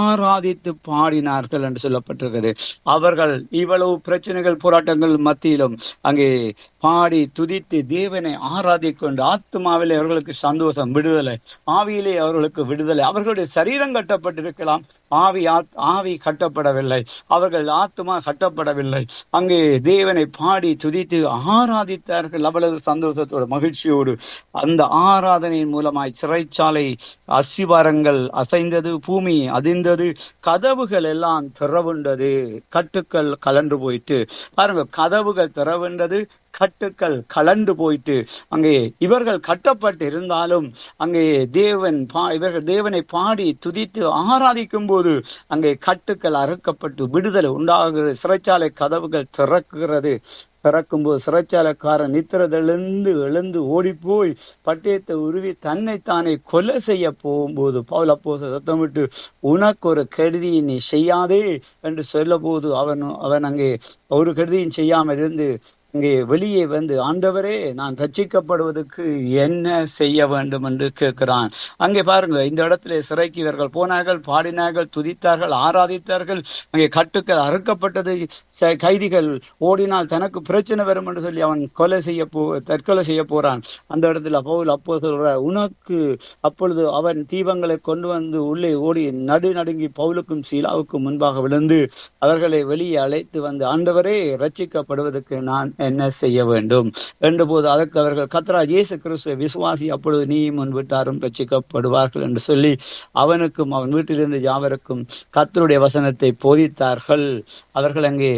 ஆராதித்து பாடினார்கள் என்று சொல்லப்பட்டிருக்கிறது அவர்கள் இவ்வளவு பிரச்சனைகள் போராட்டங்கள் மத்தியிலும் அங்கே பாடி துதித்து தேவனை ஆராதிக்கொண்டு ஆத்மாவிலே அவர்களுக்கு சந்தோஷம் விடுதலை ஆவியிலே அவர்களுக்கு விடுதலை அவர்களுடைய சரீரம் கட்டப்பட்டிருக்கலாம் ஆவி ஆத்- ஆவி கட்டப்படவில்லை அவர்கள் ஆத்மா கட்டப்படவில்லை அங்கே தேவனை பாடி துதித்து ஆராதித்தார்கள் அவ்வளவு சந்தோஷத்தோடு மகிழ்ச்சியோடு அந்த ஆராதனையின் மூலமாய் சிறைச்சாலை அஸ்திவாரங்கள் அசைந்தது பூமி அதிர்ந்தது கதவுகள் எல்லாம் திறவுண்டது கட்டுக்கள் கலண்டு போயிட்டு பாருங்க கதவுகள் திறவுண்டது கட்டுக்கள் கலண்டு போயிட்டு அங்கே இவர்கள் கட்டப்பட்டு இருந்தாலும் அங்கே தேவன் பா- இவர்கள் தேவனை பாடி துதித்து ஆராதிக்கும் போது அங்கே கட்டுக்கள் அறுக்கப்பட்டு விடுதலை உண்டாகிறது சிறைச்சாலை கதவுகள் திறக்கிறது திறக்கும்போது சிறைச்சாலைக்காரன் நித்திரதிலிருந்து எழுந்து ஓடிப்போய் பட்டயத்தை உருவி தன்னைத்தானே கொலை செய்ய போகும்போது பவுல் அப்போஸ்தலன் சத்தமிட்டு உனக்கு ஒரு கெடுதியை நீ செய்யாதே என்று சொல்லும்போது அவன் அவன் அங்கே ஒரு கெடுதியும் செய்யாமல் இருந்து இங்கே வெளியே வந்து ஆண்டவரே நான் ரட்சிக்கப்படுவதற்கு என்ன செய்ய வேண்டும் என்று கேட்கிறான் அங்கே பாருங்க இந்த இடத்துல சிறைக்கு இவர்கள் போனார்கள் பாடினார்கள் துதித்தார்கள் ஆராதித்தார்கள் அங்கே கட்டுக்கள் அறுக்கப்பட்டது ச- கைதிகள் ஓடினால் தனக்கு பிரச்சனை வரும் என்று சொல்லி அவன் கொலை செய்ய போ தற்கொலை செய்ய போறான் அந்த இடத்துல பவுல் அப்போ சொல்ற உனக்கு அப்பொழுது அவன் தீபங்களை கொண்டு வந்து உள்ளே ஓடி நடு நடுங்கி பவுலுக்கும் சீலாவுக்கும் முன்பாக விழுந்து அவர்களை வெளியே அழைத்து வந்து ஆண்டவரே ரட்சிக்கப்படுவதற்கு நான் என்ன செய்ய வேண்டும் என்ற போது அதற்கு அவர்கள் கத்ரா இயேசு கிறிஸ்துவ விசுவாசி அப்பொழுது நீயும் முன் விட்டாரும் ரட்சிக்கப்படுவார்கள் என்று சொல்லி அவனுக்கும் அவன் வீட்டிலிருந்து யாவருக்கும் கத்தருடைய வசனத்தை போதித்தார்கள் அவர்கள் அங்கே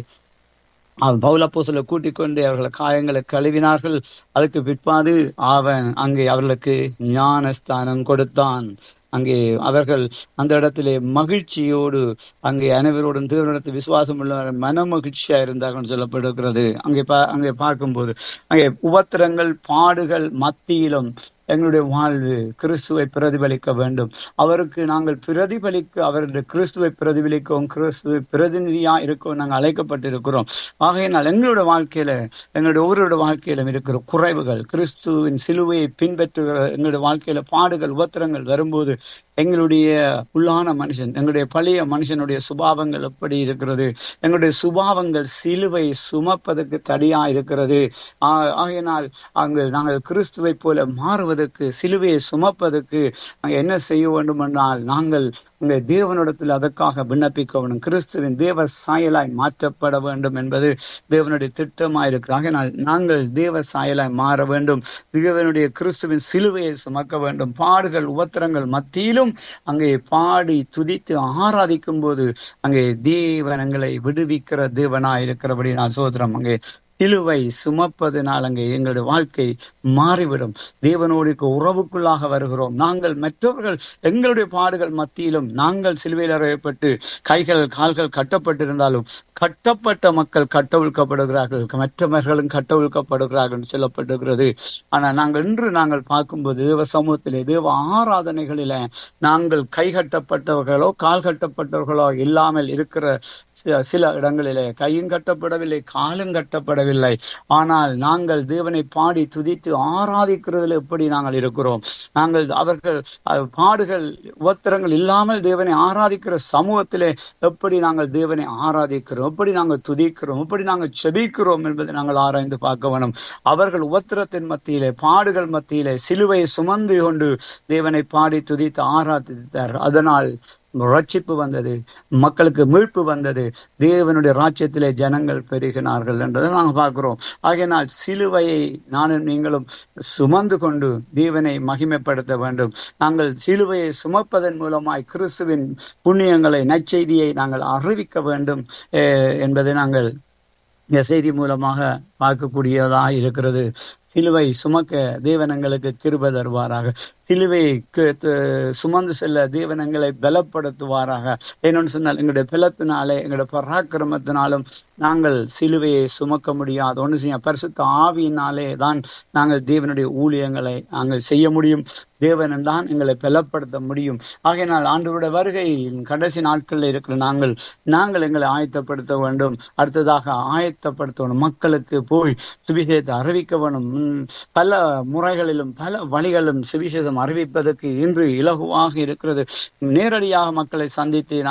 அவன் பௌலப்போசலை கூட்டிக் கொண்டு அவர்களை காயங்களை கழுவினார்கள் அதுக்கு பிற்பாடு அவன் அங்கே அவர்களுக்கு ஞானஸ்தானம் கொடுத்தான் அங்கே அவர்கள் அந்த இடத்திலே மகிழ்ச்சியோடு அங்கே அனைவரோடும் தேவனிடத்தில் விசுவாசம் உள்ள மன மகிழ்ச்சியா இருந்தார்கள் சொல்லப்படுகிறது அங்கே பா அங்கே பார்க்கும்போது அங்கே உபத்திரங்கள் பாடுகள் மத்தியிலும் எங்களுடைய வாழ்வு கிறிஸ்துவை பிரதிபலிக்க வேண்டும் அவருக்கு நாங்கள் பிரதிபலிக்க அவருடைய கிறிஸ்துவை பிரதிபலிக்கவும் கிறிஸ்துவ பிரதிநிதியா இருக்கவும் நாங்கள் அழைக்கப்பட்டிருக்கிறோம் ஆகையினால் எங்களுடைய வாழ்க்கையில எங்களுடைய ஒவ்வொருடைய வாழ்க்கையிலும் இருக்கிற குறைவுகள் கிறிஸ்துவின் சிலுவையை பின்பற்றுகிற எங்களுடைய வாழ்க்கையில பாடுகள் உபத்திரங்கள் வரும்போது எங்களுடைய உள்ளான மனுஷன் எங்களுடைய பழைய மனுஷனுடைய சுபாவங்கள் எப்படி இருக்கிறது எங்களுடைய சுபாவங்கள் சிலுவை சுமப்பதற்கு தடியா இருக்கிறது ஆ- ஆகையினால் அங்கு நாங்கள் கிறிஸ்துவை போல மாறுவதற்கு சிலுவையை சுமப்பதற்கு நாங்கள் என்ன செய்ய வேண்டும் என்றால் நாங்கள் உங்க தேவனிடத்தில் அதற்காக விண்ணப்பிக்க வேண்டும் கிறிஸ்துவின் தேவ சாயலாய் மாற்றப்பட வேண்டும் என்பது தேவனுடைய திட்டமாய் இருக்கிறது ஆகையினால் நாங்கள் தேவ சாயலாய் மாற வேண்டும் தேவனுடைய கிறிஸ்துவின் சிலுவையை சுமக்க வேண்டும் பாடுகள் உபத்திரங்கள் மத்தியிலும் அங்கே பாடி துதித்து ஆராதிக்கும் போது அங்கே தேவன் எங்களை விடுவிக்கிற தேவனாய் இருக்கிறபடி நான் சோதரம் அங்கே சிலுவை சுமப்பதனால் அங்கே எங்களுடைய வாழ்க்கை மாறிவிடும் தேவனோடு இருக்க உறவுக்குள்ளாக வருகிறோம் நாங்கள் மற்றவர்கள் எங்களுடைய பாடுகள் மத்தியிலும் நாங்கள் சிலுவையில் அறையப்பட்டு கைகள் கால்கள் கட்டப்பட்டிருந்தாலும் கட்டப்பட்ட மக்கள் கட்டவிழ்க்கப்படுகிறார்கள் மற்றவர்களும் கட்டவிழ்க்கப்படுகிறார்கள் என்று சொல்லப்பட்டிருக்கிறது ஆனால் நாங்கள் இன்று நாங்கள் பார்க்கும்போது தேவ சமூகத்திலே தேவ ஆராதனைகளில நாங்கள் கை கட்டப்பட்டவர்களோ கால் கட்டப்பட்டவர்களோ இல்லாமல் இருக்கிற சில- சில இடங்களிலே கையும் கட்டப்படவில்லை காலும் கட்டப்படவில்லை ஆனால் நாங்கள் தேவனை பாடி துதித்து ஆராதிக்கிறதுல எப்படி நாங்கள் இருக்கிறோம் நாங்கள் அவர்கள் அஹ், பாடுகள் உபத்திரங்கள் இல்லாமல் தேவனை ஆராதிக்கிற சமூகத்திலே எப்படி நாங்கள் தேவனை ஆராதிக்கிறோம் எப்படி நாங்கள் துதிக்கிறோம் எப்படி நாங்கள் செபிக்கிறோம் என்பதை நாங்கள் ஆராய்ந்து பார்க்க வேணும் அவர்கள் உபத்திரத்தின் மத்தியிலே பாடுகள் மத்தியிலே சிலுவையை சுமந்து கொண்டு தேவனை பாடி துதித்து ஆராதித்தார் அதனால் ரட்சிப்பு வந்தது மக்களுக்கு மீட்பு வந்தது தேவனுடைய ராஜ்யத்திலே ஜனங்கள் பெருகினார்கள் என்றதை நாங்கள் பார்க்கிறோம் ஆகையினால் சிலுவையை நானும் நீங்களும் சுமந்து கொண்டு தேவனை மகிமைப்படுத்த வேண்டும் நாங்கள் சிலுவையை சுமப்பதன் மூலமாய் கிறிஸ்துவின் புண்ணியங்களை நற்செய்தியை நாங்கள் அறிவிக்க வேண்டும் eh, என்பதை நாங்கள் இந்த செய்தி மூலமாக பார்க்கக்கூடியதா இருக்கிறது சிலுவை சுமக்க தேவனங்களுக்கு கிருபை தருவாராக சிலுவைக்கு த- சுமந்து செல்ல தேவனங்களை பலப்படுத்துவாராக என்னன்னு சொன்னால் எங்களுடைய பலத்தினாலே எங்களுடைய பராக்கிரமத்தினாலும் நாங்கள் சிலுவையை சுமக்க முடியாது ஒன்று செய்ய பரிசுத்த ஆவியினாலே தான் நாங்கள் தேவனுடைய ஊழியங்களை நாங்கள் செய்ய முடியும் தேவன் தான் எங்களை பலப்படுத்த முடியும் ஆகையினால் ஆண்டவருடைய வருகையின் கடைசி நாட்களில் இருக்கிற நாங்கள் நாங்கள் எங்களை ஆயத்தப்படுத்த வேண்டும் அடுத்ததாக ஆயத்தப்படுத்தணும் மக்களுக்கு போய் சுவிசேஷத்தை அறிவிக்க வேண்டும் உம், பல முறைகளிலும் பல வழிகளிலும் சுவிசேஷம் அறிவிப்பதற்கு இன்று இலகுவாக இருக்கிறது நேரடியாக மக்களை சந்தித்து